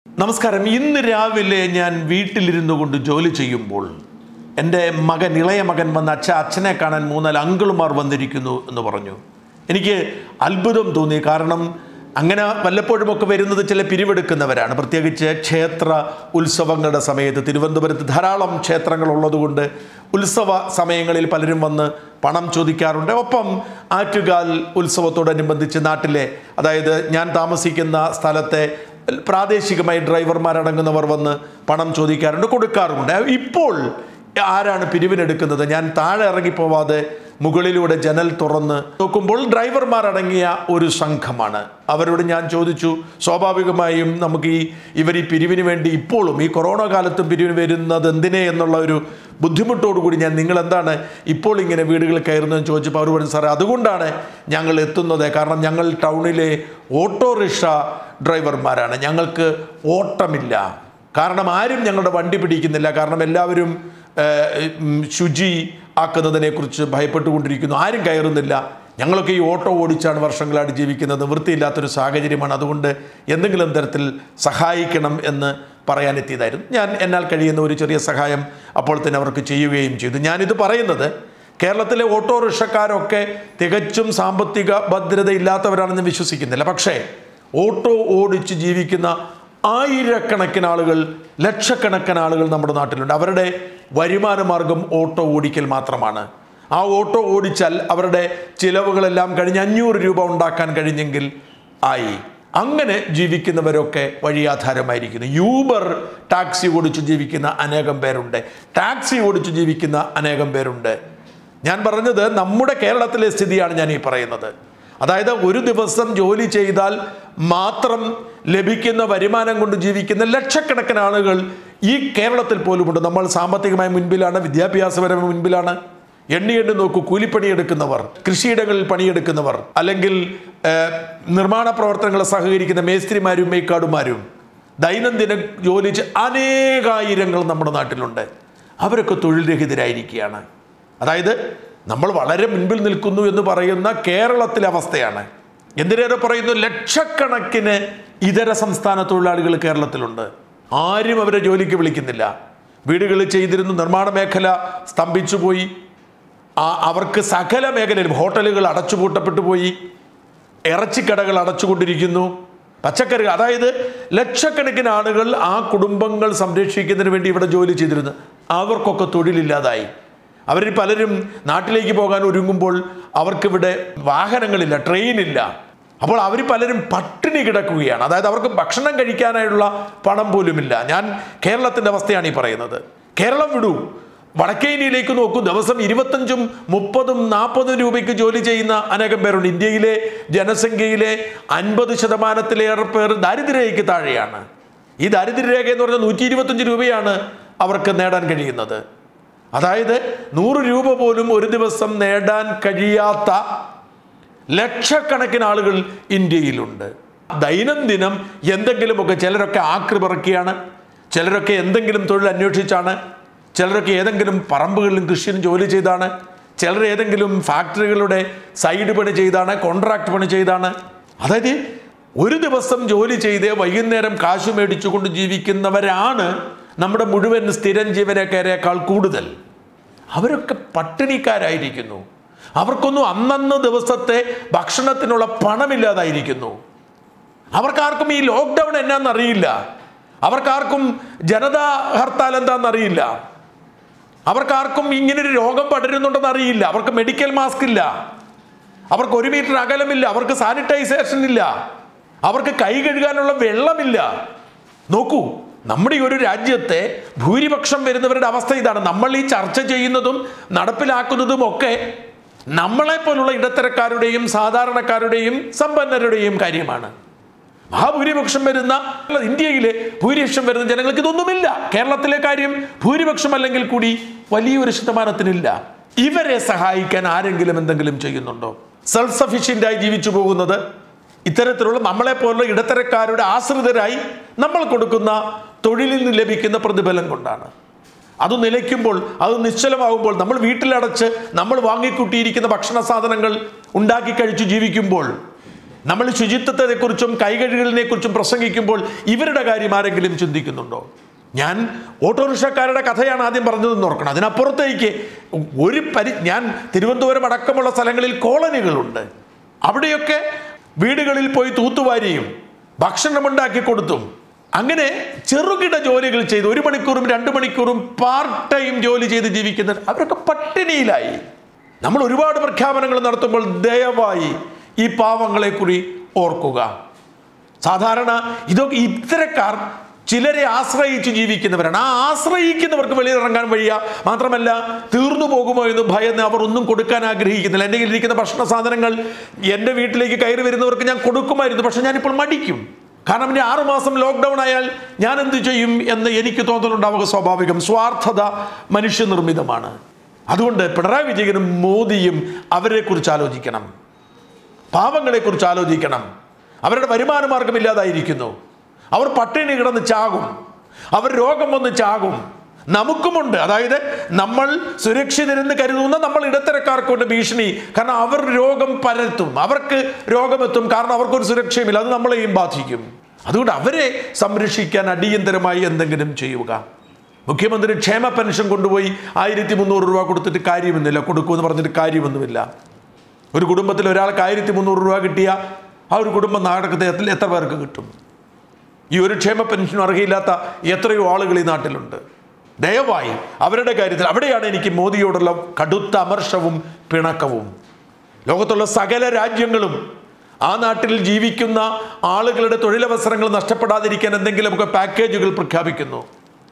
നമസ്കാരം ഇന്ന് രാവിലെ ഞാൻ വീട്ടിലിരുന്നു കൊണ്ട് ജോലി ചെയ്യുമ്പോൾ എൻ്റെ മകൻ ഇളയ മകൻ വന്ന് അച്ഛ അച്ഛനെ കാണാൻ മൂന്നാല് അങ്കിളുമാർ വന്നിരിക്കുന്നു എന്ന് പറഞ്ഞു എനിക്ക് അത്ഭുതം തോന്നി കാരണം അങ്ങനെ വല്ലപ്പോഴുമൊക്കെ വരുന്നത് ചില പിരിവെടുക്കുന്നവരാണ് പ്രത്യേകിച്ച് ക്ഷേത്ര ഉത്സവങ്ങളുടെ സമയത്ത് തിരുവനന്തപുരത്ത് ധാരാളം ക്ഷേത്രങ്ങൾ ഉള്ളതുകൊണ്ട് ഉത്സവ സമയങ്ങളിൽ പലരും വന്ന് പണം ചോദിക്കാറുണ്ട് ഒപ്പം ആറ്റുകാൽ ഉത്സവത്തോടനുബന്ധിച്ച് നാട്ടിലെ അതായത് ഞാൻ താമസിക്കുന്ന സ്ഥലത്തെ പ്രാദേശികമായി ഡ്രൈവർമാരടങ്ങുന്നവർ വന്ന് പണം ചോദിക്കാറുണ്ട് കൊടുക്കാറുമുണ്ട് ഇപ്പോൾ ആരാണ് പിരിവിനെടുക്കുന്നത് ഞാൻ താഴെ ഇറങ്ങിപ്പോവാതെ മുകളിലൂടെ ജനൽ തുറന്ന് നോക്കുമ്പോൾ ഡ്രൈവർമാരടങ്ങിയ ഒരു സംഘമാണ് അവരോട് ഞാൻ ചോദിച്ചു സ്വാഭാവികമായും നമുക്ക് ഈ ഇവർ ഈ പിരിവിന് വേണ്ടി ഇപ്പോഴും ഈ കൊറോണ കാലത്തും പിരിവിന് വരുന്നത് എന്തിനെ എന്നുള്ള ഒരു ബുദ്ധിമുട്ടോടുകൂടി ഞാൻ നിങ്ങൾ എന്താണ് ഇപ്പോൾ ഇങ്ങനെ വീടുകളിൽ കയറുന്നതെന്ന് ചോദിച്ചപ്പോൾ അവർ പറഞ്ഞു സാറേ അതുകൊണ്ടാണ് ഞങ്ങൾ എത്തുന്നത് കാരണം ഞങ്ങൾ ടൗണിലെ ഓട്ടോറിക്ഷ ഡ്രൈവർമാരാണ് ഞങ്ങൾക്ക് ഓട്ടമില്ല കാരണം ആരും ഞങ്ങളുടെ വണ്ടി പിടിക്കുന്നില്ല കാരണം എല്ലാവരും ഏഹ്, ഉം, ശുചി ആക്കുന്നതിനെക്കുറിച്ച് ഭയപ്പെട്ടുകൊണ്ടിരിക്കുന്നു ആരും കയറുന്നില്ല ഞങ്ങളൊക്കെ ഈ ഓട്ടോ ഓടിച്ചാണ് വർഷങ്ങളായിട്ട് ജീവിക്കുന്നത് വൃത്തിയില്ലാത്തൊരു സാഹചര്യമാണ് അതുകൊണ്ട് എന്തെങ്കിലും തരത്തിൽ സഹായിക്കണം എന്ന് പറയാനെത്തിയതായിരുന്നു ഞാൻ എന്നാൽ കഴിയുന്ന ഒരു ചെറിയ സഹായം അപ്പോൾ തന്നെ അവർക്ക് ചെയ്യുകയും ചെയ്തു ഞാനിത് പറയുന്നത് കേരളത്തിലെ ഓട്ടോറിക്ഷക്കാരൊക്കെ തികച്ചും സാമ്പത്തിക ഭദ്രതയില്ലാത്തവരാണെന്ന് വിശ്വസിക്കുന്നില്ല പക്ഷേ ഓട്ടോ ഓടിച്ച് ജീവിക്കുന്ന ആയിരക്കണക്കിന് ആളുകൾ ലക്ഷക്കണക്കിന് ആളുകൾ നമ്മുടെ നാട്ടിലുണ്ട് അവരുടെ വരുമാന മാർഗം ഓട്ടോ ഓടിക്കൽ മാത്രമാണ് ആ ഓട്ടോ ഓടിച്ചാൽ അവരുടെ ചിലവുകളെല്ലാം കഴിഞ്ഞ് അഞ്ഞൂറ് രൂപ ഉണ്ടാക്കാൻ കഴിഞ്ഞെങ്കിൽ ആയി അങ്ങനെ ജീവിക്കുന്നവരൊക്കെ വഴിയാധാരമായിരിക്കുന്നു യൂബർ ടാക്സി ഓടിച്ച് ജീവിക്കുന്ന അനേകം പേരുണ്ട് ടാക്സി ഓടിച്ച് ജീവിക്കുന്ന അനേകം പേരുണ്ട് ഞാൻ പറഞ്ഞത് നമ്മുടെ കേരളത്തിലെ സ്ഥിതിയാണ് ഞാൻ ഈ പറയുന്നത് അതായത് ഒരു ദിവസം ജോലി ചെയ്താൽ മാത്രം ലഭിക്കുന്ന വരുമാനം കൊണ്ട് ജീവിക്കുന്ന ലക്ഷക്കണക്കിന് ആളുകൾ ഈ കേരളത്തിൽ പോലുമുണ്ട് നമ്മൾ സാമ്പത്തികമായി മുൻപിലാണ് വിദ്യാഭ്യാസപരമായി മുൻപിലാണ് എണ്ണി എണ്ണി നോക്കൂ കൂലിപ്പണിയെടുക്കുന്നവർ കൃഷിയിടങ്ങളിൽ പണിയെടുക്കുന്നവർ അല്ലെങ്കിൽ ഏഹ്, നിർമ്മാണ പ്രവർത്തനങ്ങളെ സഹകരിക്കുന്ന മേസ്ത്രിമാരും മേക്കാടുമാരും ദൈനംദിന ജോലി ചെയ്- അനേകായിരങ്ങൾ നമ്മുടെ നാട്ടിലുണ്ട് അവരൊക്കെ തൊഴിൽ രഹിതരായിരിക്കുകയാണ് അതായത് നമ്മൾ വളരെ മുൻപിൽ നിൽക്കുന്നു എന്ന് പറയുന്ന കേരളത്തിലെ അവസ്ഥയാണ് എന്തിനേറെ പറയുന്നു ലക്ഷക്കണക്കിന് ഇതര സംസ്ഥാന തൊഴിലാളികൾ കേരളത്തിലുണ്ട് ആരും അവരെ ജോലിക്ക് വിളിക്കുന്നില്ല വീടുകളിൽ ചെയ്തിരുന്നു നിർമ്മാണ മേഖല സ്തംഭിച്ചു പോയി ആ അവർക്ക് സകല മേഖലയിലും ഹോട്ടലുകൾ അടച്ചുപൂട്ടപ്പെട്ടു പോയി ഇറച്ചിക്കടകൾ അടച്ചുകൊണ്ടിരിക്കുന്നു പച്ചക്കറി അതായത് ലക്ഷക്കണക്കിന് ആളുകൾ ആ കുടുംബങ്ങൾ സംരക്ഷിക്കുന്നതിന് വേണ്ടി ഇവിടെ ജോലി ചെയ്തിരുന്നു അവർക്കൊക്കെ തൊഴിലില്ലാതായി അവരിൽ പലരും നാട്ടിലേക്ക് പോകാൻ ഒരുങ്ങുമ്പോൾ അവർക്കിവിടെ വാഹനങ്ങളില്ല ട്രെയിനില്ല അപ്പോൾ അവർ പലരും പട്ടിണി കിടക്കുകയാണ് അതായത് അവർക്ക് ഭക്ഷണം കഴിക്കാനായുള്ള പണം പോലുമില്ല ഞാൻ കേരളത്തിൻ്റെ അവസ്ഥയാണ് ഈ പറയുന്നത് കേരളം വിടൂ വടക്കേന്ത്യയിലേക്ക് നോക്കൂ ദിവസം ഇരുപത്തഞ്ചും മുപ്പതും നാൽപ്പതും രൂപയ്ക്ക് ജോലി ചെയ്യുന്ന അനേകം പേരുണ്ട് ഇന്ത്യയിലെ ജനസംഖ്യയിലെ അൻപത് ശതമാനത്തിലേറെ പേർ ദാരിദ്ര്യരേഖയ്ക്ക് താഴെയാണ് ഈ ദാരിദ്ര്യരേഖ എന്ന് പറഞ്ഞാൽ നൂറ്റി ഇരുപത്തഞ്ച് രൂപയാണ് അവർക്ക് നേടാൻ കഴിയുന്നത് അതായത് നൂറ് രൂപ പോലും ഒരു ദിവസം നേടാൻ കഴിയാത്ത ലക്ഷക്കണക്കിന് ആളുകൾ ഇന്ത്യയിലുണ്ട് ദൈനംദിനം എന്തെങ്കിലുമൊക്കെ ചിലരൊക്കെ ആക്രി പിറക്കിയാണ് ചിലരൊക്കെ എന്തെങ്കിലും തൊഴിൽ അന്വേഷിച്ചാണ് ചിലരൊക്കെ ഏതെങ്കിലും പറമ്പുകളിലും കൃഷിയിലും ജോലി ചെയ്താണ് ചിലർ ഏതെങ്കിലും ഫാക്ടറികളുടെ സൈഡ് പണി ചെയ്താണ് കോൺട്രാക്ട് പണി ചെയ്താണ് അതായത് ഒരു ദിവസം ജോലി ചെയ്ത് വൈകുന്നേരം കാശ് മേടിച്ചുകൊണ്ട് ജീവിക്കുന്നവരാണ് നമ്മുടെ മുഴുവൻ സ്ഥിരം ജീവനക്കാരേക്കാൾ കൂടുതൽ അവരൊക്കെ പട്ടിണിക്കാരായിരിക്കുന്നു അവർക്കൊന്നും അന്നന്ന് ദിവസത്തെ ഭക്ഷണത്തിനുള്ള പണമില്ലാതായിരിക്കുന്നു അവർക്കാർക്കും ഈ ലോക്ക്ഡൗൺ എന്നാന്നറിയില്ല അവർക്കാർക്കും ജനതാ ഹർത്താൽ എന്താണെന്നറിയില്ല അവർക്കാർക്കും ഇങ്ങനൊരു രോഗം പടരുന്നുണ്ടെന്ന് അറിയില്ല അവർക്ക് മെഡിക്കൽ മാസ്ക് ഇല്ല അവർക്ക് ഒരു മീറ്റർ അകലമില്ല അവർക്ക് സാനിറ്റൈസേഷൻ ഇല്ല അവർക്ക് കൈ കഴുകാനുള്ള വെള്ളമില്ല നോക്കൂ നമ്മുടെ ഈ ഒരു രാജ്യത്തെ ഭൂരിപക്ഷം വരുന്നവരുടെ അവസ്ഥ ഇതാണ് നമ്മൾ ഈ ചർച്ച ചെയ്യുന്നതും നടപ്പിലാക്കുന്നതും ഒക്കെ നമ്മളെ പോലുള്ള ഇടത്തരക്കാരുടെയും സാധാരണക്കാരുടെയും സമ്പന്നരുടെയും കാര്യമാണ് മഹാഭൂരിപക്ഷം വരുന്ന ഇന്ത്യയിലെ ഭൂരിപക്ഷം വരുന്ന ജനങ്ങൾക്ക് ഇതൊന്നുമില്ല കേരളത്തിലെ കാര്യം ഭൂരിപക്ഷം അല്ലെങ്കിൽ കൂടി വലിയൊരു ശതമാനത്തിനില്ല ഇവരെ സഹായിക്കാൻ ആരെങ്കിലും എന്തെങ്കിലും ചെയ്യുന്നുണ്ടോ സെൽഫ് സഫീഷ്യൻ്റ് ആയി ജീവിച്ചു പോകുന്നത് ഇത്തരത്തിലുള്ള നമ്മളെ പോലുള്ള ഇടത്തരക്കാരുടെ ആശ്രിതരായി നമ്മൾ കൊടുക്കുന്ന തൊഴിലിൽ നിന്ന് ലഭിക്കുന്ന പ്രതിഫലം കൊണ്ടാണ് അത് നിലയ്ക്കുമ്പോൾ അത് നിശ്ചലമാകുമ്പോൾ നമ്മൾ വീട്ടിലടച്ച് നമ്മൾ വാങ്ങിക്കൂട്ടിയിരിക്കുന്ന ഭക്ഷണ സാധനങ്ങൾ ഉണ്ടാക്കി കഴിച്ചു ജീവിക്കുമ്പോൾ നമ്മൾ ശുചിത്വത്തെക്കുറിച്ചും കൈകഴുകലിനെ കുറിച്ചും പ്രസംഗിക്കുമ്പോൾ ഇവരുടെ കാര്യം ആരെങ്കിലും ചിന്തിക്കുന്നുണ്ടോ ഞാൻ ഓട്ടോറിക്ഷക്കാരുടെ കഥയാണ് ആദ്യം പറഞ്ഞതെന്ന് ഓർക്കണം അതിനപ്പുറത്തേക്ക് ഒരു പരി ഞാൻ തിരുവനന്തപുരം അടക്കമുള്ള സ്ഥലങ്ങളിൽ കോളനികളുണ്ട് അവിടെയൊക്കെ വീടുകളിൽ പോയി തൂത്തുവാരിയും ഭക്ഷണമുണ്ടാക്കി കൊടുത്തും അങ്ങനെ ചെറുകിട ജോലികൾ ചെയ്ത് ഒരു മണിക്കൂറും രണ്ട് മണിക്കൂറും പാർട്ട് ടൈം ജോലി ചെയ്ത് ജീവിക്കുന്ന അവരൊക്കെ പട്ടിണിയിലായി നമ്മൾ ഒരുപാട് പ്രഖ്യാപനങ്ങൾ നടത്തുമ്പോൾ ദയവായി ഈ പാവങ്ങളെ കുറി ഓർക്കുക സാധാരണ ഇതൊക്കെ ഇത്തരക്കാർ ചിലരെ ആശ്രയിച്ച് ജീവിക്കുന്നവരാണ് ആ ആശ്രയിക്കുന്നവർക്ക് വെളിയിലിറങ്ങാൻ വഴിയ മാത്രമല്ല തീർന്നു പോകുമോ എന്ന് ഭയന്ന് അവർ ഒന്നും കൊടുക്കാൻ ആഗ്രഹിക്കുന്നില്ല എൻ്റെ കയ്യിൽ ഇരിക്കുന്ന ഭക്ഷണ സാധനങ്ങൾ എൻ്റെ വീട്ടിലേക്ക് കയറി വരുന്നവർക്ക് ഞാൻ കൊടുക്കുമായിരുന്നു പക്ഷെ ഞാനിപ്പോൾ മടിക്കും കാരണം ഇനി ആറുമാസം ലോക്ക്ഡൗൺ ആയാൽ ഞാൻ എന്ത് ചെയ്യും എന്ന് എനിക്ക് തോന്നലുണ്ടാവുക സ്വാഭാവികം സ്വാർത്ഥത മനുഷ്യനിർമ്മിതമാണ് അതുകൊണ്ട് പിണറായി വിജയനും മോദിയും അവരെക്കുറിച്ച് ആലോചിക്കണം പാവങ്ങളെക്കുറിച്ച് ആലോചിക്കണം അവരുടെ വരുമാന മാർഗം ഇല്ലാതായിരിക്കുന്നു അവർ പട്ടിണി കിടന്ന് ചാകും അവർ രോഗം വന്ന് ചാകും നമുക്കുമുണ്ട് അതായത് നമ്മൾ സുരക്ഷിതരെന്ന് കരുതുന്ന നമ്മൾ ഇടത്തരക്കാർക്കുണ്ട് ഭീഷണി കാരണം അവർ രോഗം പരത്തും അവർക്ക് രോഗമെത്തും കാരണം അവർക്കൊരു സുരക്ഷയുമില്ല അത് നമ്മളെയും ബാധിക്കും അതുകൊണ്ട് അവരെ സംരക്ഷിക്കാൻ അടിയന്തരമായി എന്തെങ്കിലും ചെയ്യുക മുഖ്യമന്ത്രി ക്ഷേമ പെൻഷൻ കൊണ്ടുപോയി ആയിരത്തി മുന്നൂറ് രൂപ കൊടുത്തിട്ട് കാര്യമൊന്നുമില്ല കൊടുക്കുമെന്ന് പറഞ്ഞിട്ട് കാര്യമൊന്നുമില്ല ഒരു കുടുംബത്തിൽ ഒരാൾക്ക് ആയിരത്തി മുന്നൂറ് രൂപ കിട്ടിയ ആ ഒരു കുടുംബം നാടകത്തിൽ എത്ര പേർക്ക് കിട്ടും ഈ ഒരു ക്ഷേമ പെൻഷനും അർഹയില്ലാത്ത എത്രയോ ആളുകൾ ഈ നാട്ടിലുണ്ട് ദയവായി അവരുടെ കാര്യത്തിൽ അവിടെയാണ് എനിക്ക് മോദിയോടുള്ള കടുത്ത അമർഷവും പിണക്കവും ലോകത്തുള്ള സകല രാജ്യങ്ങളും ആ നാട്ടിൽ ജീവിക്കുന്ന ആളുകളുടെ തൊഴിലവസരങ്ങൾ നഷ്ടപ്പെടാതിരിക്കാൻ എന്തെങ്കിലുമൊക്കെ പാക്കേജുകൾ പ്രഖ്യാപിക്കുന്നു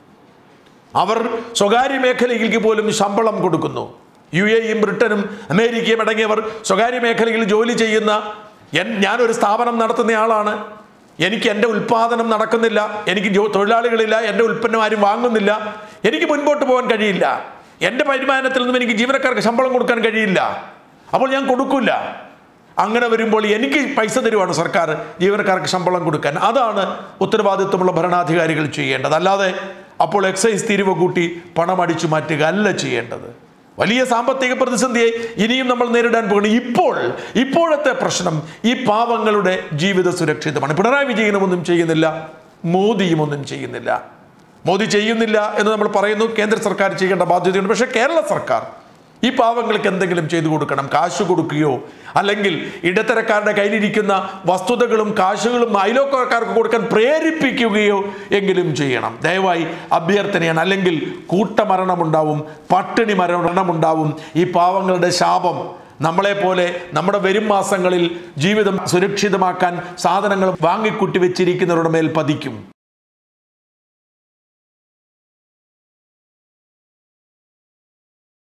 അവർ സ്വകാര്യ മേഖലയിലേക്ക് പോലും ശമ്പളം കൊടുക്കുന്നു യു എയും ബ്രിട്ടനും അമേരിക്കയും അടങ്ങിയവർ സ്വകാര്യ മേഖലയിൽ ജോലി ചെയ്യുന്ന എൻ ഞാനൊരു സ്ഥാപനം നടത്തുന്ന ആളാണ് എനിക്ക് എൻ്റെ ഉൽപ്പാദനം നടക്കുന്നില്ല എനിക്ക് ജോ- തൊഴിലാളികളില്ല എൻ്റെ ഉൽപ്പന്നം ആരും വാങ്ങുന്നില്ല എനിക്ക് മുൻപോട്ട് പോകാൻ കഴിയില്ല എൻ്റെ വരുമാനത്തിൽ നിന്നും എനിക്ക് ജീവനക്കാർക്ക് ശമ്പളം കൊടുക്കാൻ കഴിയില്ല അപ്പോൾ ഞാൻ കൊടുക്കില്ല അങ്ങനെ വരുമ്പോൾ എനിക്ക് പൈസ തരുവാണ് സർക്കാർ ജീവനക്കാർക്ക് ശമ്പളം കൊടുക്കാൻ അതാണ് ഉത്തരവാദിത്വമുള്ള ഭരണാധികാരികൾ ചെയ്യേണ്ടത് അല്ലാതെ അപ്പോൾ എക്സൈസ് തീരുവ കൂട്ടി പണം അടിച്ചു മാറ്റുക അല്ല ചെയ്യേണ്ടത് വലിയ സാമ്പത്തിക പ്രതിസന്ധിയെ ഇനിയും നമ്മൾ നേരിടാൻ പോകുന്നു ഇപ്പോൾ ഇപ്പോഴത്തെ പ്രശ്നം ഈ പാവങ്ങളുടെ ജീവിത സുരക്ഷിതമാണ് പിണറായി വിജയനും ഒന്നും ചെയ്യുന്നില്ല മോദിയും ഒന്നും ചെയ്യുന്നില്ല മോദി ചെയ്യുന്നില്ല എന്ന് നമ്മൾ പറയുന്നു കേന്ദ്ര സർക്കാർ ചെയ്യേണ്ട ബാധ്യതയുണ്ട് പക്ഷേ കേരള സർക്കാർ ഈ പാവങ്ങൾക്ക് എന്തെങ്കിലും ചെയ്തു കൊടുക്കണം കാശ് കൊടുക്കുകയോ അല്ലെങ്കിൽ ഇടത്തരക്കാരുടെ കയ്യിലിരിക്കുന്ന വസ്തുതകളും കാശുകളും അയലോക്കാർക്ക് കൊടുക്കാൻ പ്രേരിപ്പിക്കുകയോ എങ്കിലും ചെയ്യണം ദയവായി അഭ്യർത്ഥനയാണ് അല്ലെങ്കിൽ കൂട്ടമരണമുണ്ടാവും പട്ടിണി മരണമുണ്ടാവും ഈ പാവങ്ങളുടെ ശാപം നമ്മളെപ്പോലെ നമ്മുടെ വരും മാസങ്ങളിൽ ജീവിതം സുരക്ഷിതമാക്കാൻ സാധനങ്ങൾ വാങ്ങിക്കുട്ടി വെച്ചിരിക്കുന്നവരുടെ മേൽ പതിക്കും